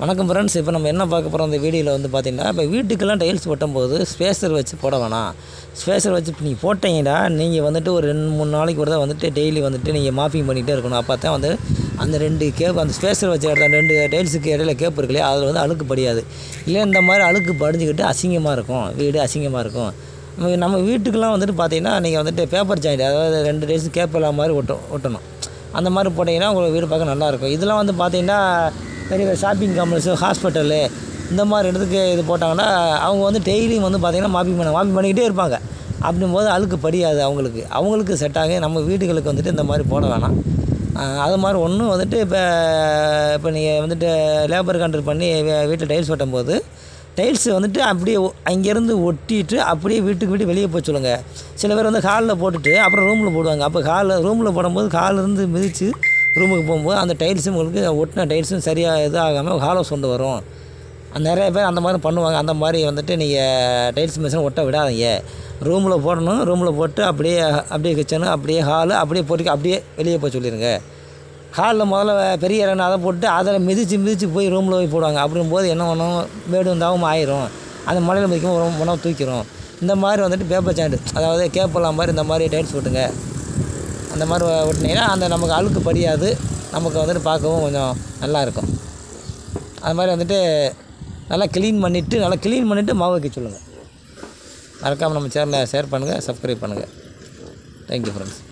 வணக்கம் ஃப்ரெண்ட்ஸ் இப்போ நம்ம என்ன பார்க்க போகிறோம் அந்த வீடியோவில் வந்து பார்த்தீங்கன்னா இப்போ வீட்டுக்கெல்லாம் டைல்ஸ் ஒட்டும்போது ஸ்பேசர் வச்சு போட வேணாம் ஸ்பேசர் வச்சு நீங்கள் போட்டீங்கன்னா நீங்கள் வந்துட்டு ஒரு ரெண்டு மூணு நாளைக்கு ஒரு தான் வந்துட்டு டெய்லி வந்துட்டு நீங்கள் மாஃபிங் பண்ணிகிட்டே இருக்கணும் அப்போ தான் வந்து அந்த ரெண்டு கேப் அந்த ஸ்பேசர் வச்ச இடத்துல ரெண்டு டைல்ஸுக்கு இடையில கேப் இருக்கு இல்லையா அதில் வந்து அழுக்கு படியாது இல்லை இந்த மாதிரி அழுக்கு படிஞ்சுக்கிட்டு அசிங்கமாக இருக்கும் வீடு அசிங்கமாக இருக்கும் நம்ம நம்ம வீட்டுக்கெல்லாம் வந்துட்டு பார்த்தீங்கன்னா நீங்கள் வந்துட்டு பேப்பர் ஜாயிண்ட் அதாவது ரெண்டு டைல்ஸ் கேப் இல்லாத மாதிரி ஒட்டும் ஒட்டணும் அந்த மாதிரி போட்டிங்கன்னா உங்களுக்கு வீடு பார்க்க நல்லாயிருக்கும் இதெல்லாம் வந்து பார்த்தீங்கன்னா பெரிய பெரிய ஷாப்பிங் காம்ப்ளெக்ஸு ஹாஸ்பிட்டலு இந்த மாதிரி இடத்துக்கு இது போட்டாங்கன்னா அவங்க வந்து டெய்லியும் வந்து பார்த்திங்கன்னா மாப்பிங் பண்ண மாப்பிங் பண்ணிக்கிட்டே இருப்பாங்க அப்படிங்கும்போது அழுக்கு படியாது அவங்களுக்கு அவங்களுக்கு செட் ஆகும் நம்ம வீடுகளுக்கு வந்துட்டு இந்த மாதிரி போட வேணாம் ஆஹ் அது மாதிரி ஒன்றும் வந்துட்டு இப்போ இப்போ நீங்கள் வந்துட்டு லேபர் கான்ட்ராக்ட் பண்ணி வீட்டில் டைல்ஸ் ஒட்டும்போது டைல்ஸ் வந்துட்டு அப்படியே ஒ- அங்கேருந்து ஒட்டிட்டு அப்படியே வீட்டுக்கு வீட்டு வெளியே போய் சொல்லுங்கள் சில பேர் வந்து ஹாலில் போட்டுட்டு அப்புறம் ரூமில் போடுவாங்க அப்போ ஹாலில் ரூமில் போடும்போது ஹாலிருந்து மிதித்து ரூமுக்கு போகும்போது அந்த டைல்ஸும் உங்களுக்கு ஒட்டின டைல்ஸும் சரியாக இது ஆகாமல் ஹாலோ சொண்டு வரும் அந்த நிறைய பேர் அந்த மாதிரி பண்ணுவாங்க அந்த மாதிரி வந்துட்டு நீங்கள் டைல்ஸ் மிஷின் ஒட்ட விடாதீங்க ரூமில் போடணும் ரூமில் போட்டு அப்படியே அப்படியே கிச்சனு அப்படியே ஹாலு அப்படியே போட்டு அப்படியே வெளியே போய் சொல்லிடுங்க ஹாலில் முதல்ல பெரிய இடம் அதை போட்டு அதில் மிதித்து மிதித்து போய் ரூமில் போய் போடுவாங்க அப்படிங்கும்போது என்ன பண்ணும் மேடும் தாவும் ஆயிரும் அந்த மலையில் மிதிக்கும் ஒரு உணவு தூக்கிடும் இந்த மாதிரி வந்துட்டு பேப்பர் சாண்டு அதாவது கேப்பெல்லாம் மாதிரி இந்த மாதிரி டைல்ஸ் போட்டுங்க அந்த மாதிரி ஒட்டினீங்கன்னா அந்த நமக்கு அழுக்கு படியாது நமக்கு வந்துட்டு பார்க்கவும் கொஞ்சம் நல்லா இருக்கும் அது மாதிரி வந்துட்டு நல்லா க்ளீன் பண்ணிவிட்டு நல்லா க்ளீன் பண்ணிவிட்டு மாவு வைக்க சொல்லுங்கள் மறக்காமல் நம்ம சேனலை ஷேர் பண்ணுங்கள் சப்ஸ்கிரைப் பண்ணுங்கள் தேங்க்யூ ஃப்ரெண்ட்ஸ்